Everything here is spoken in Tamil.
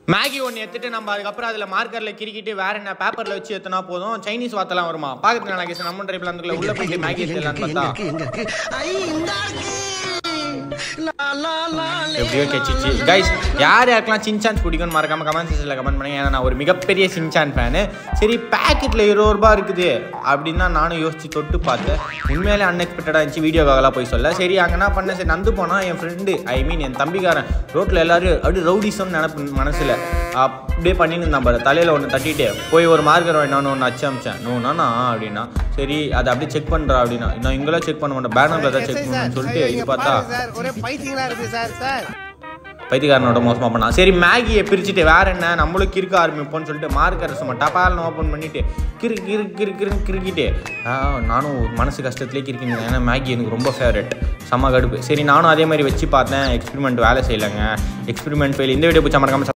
மேகி ஒன்று எடுத்துட்டு நம்ம அதுக்கப்புறம் அதில் மார்க்கரில் கிரிக்கிட்டு வேற என்ன பேப்பரில் வச்சு எத்தனா போதும் சைனீஸ் வார்த்தைலாம் வருமா பார்க்கறது நல்லா கேஸ் நம்ம ட்ரைப்பில் அந்த உள்ள போயிட்டு மேகி எடுத்துலான்னு பார்த்தா எப்படியோ கெச்சிச்சு கைஸ் யார் யாருக்கெல்லாம் சின்சான்ஸ் பிடிக்கும்னு மறக்காம கமெண்ட் செக்ஷனில் கமெண்ட் பண்ணுங்க ஏன்னா நான் ஒரு மிகப்பெரிய சின்சான் ஃபேனு சரி பேக்கெட்டில் இருபது ரூபா இருக்குது அப்படின்னு தான் நானும் யோசிச்சு தொட்டு பார்த்தேன் உண்மையிலே அன்எக்ஸ்பெக்டடாக இருந்துச்சு வீடியோக்காகலாம் போய் சொல்ல சரி அங்கே என்ன பண்ணேன் சரி நந்து போனால் என் ஃப்ரெண்டு ஐ மீன் என் தம்பிக்காரன் ரோட்டில் எல்லாரும் அப்படியே ரவுடிசம்னு நினப்பு மனசில் அப்படியே பண்ணின்னு இருந்தான் பாரு தலையில் ஒன்று தட்டிட்டு போய் ஒரு மார்க்கர் வாங்கினான்னு ஒன்று அச்சு அமிச்சேன் நோனா அப்படின்னா சரி அதை அப்படியே செக் பண்ணுறா அப்படின்னா நான் இங்கெல்லாம் செக் பண்ண மாட்டேன் பேனரில் தான் செக் பண்ணணும்னு சொல்லிட்டு இது பார்த்தா சார் ஒரே பைத்தியங்களா இருக்கு சார் சார் பைத்தியக்காரனோட மோசமாக பண்ணான் சரி மேகியை பிரிச்சுட்டு வேற என்ன நம்மளும் கிறுக்க ஆரம்பிப்போம்னு சொல்லிட்டு மார்க்கரை சும்மா டபால்னு ஓப்பன் பண்ணிட்டு கிறு கிறு கிறு கிறுன்னு கிறுக்கிட்டு ஆ, நானும் மனசு கஷ்டத்துலேயே கிறுக்கினேன் ஏன்னா மேகி எனக்கு ரொம்ப ஃபேவரட் செம்ம கடுப்பு சரி நானும் அதே மாதிரி வச்சு பார்த்தேன் எக்ஸ்பெரிமெண்ட் வேலை செய்யலைங்க எக்ஸ்பெரிமெண்ட் ஃபெயில் இந்த வீடியோ பிடிச்சா மறக்காம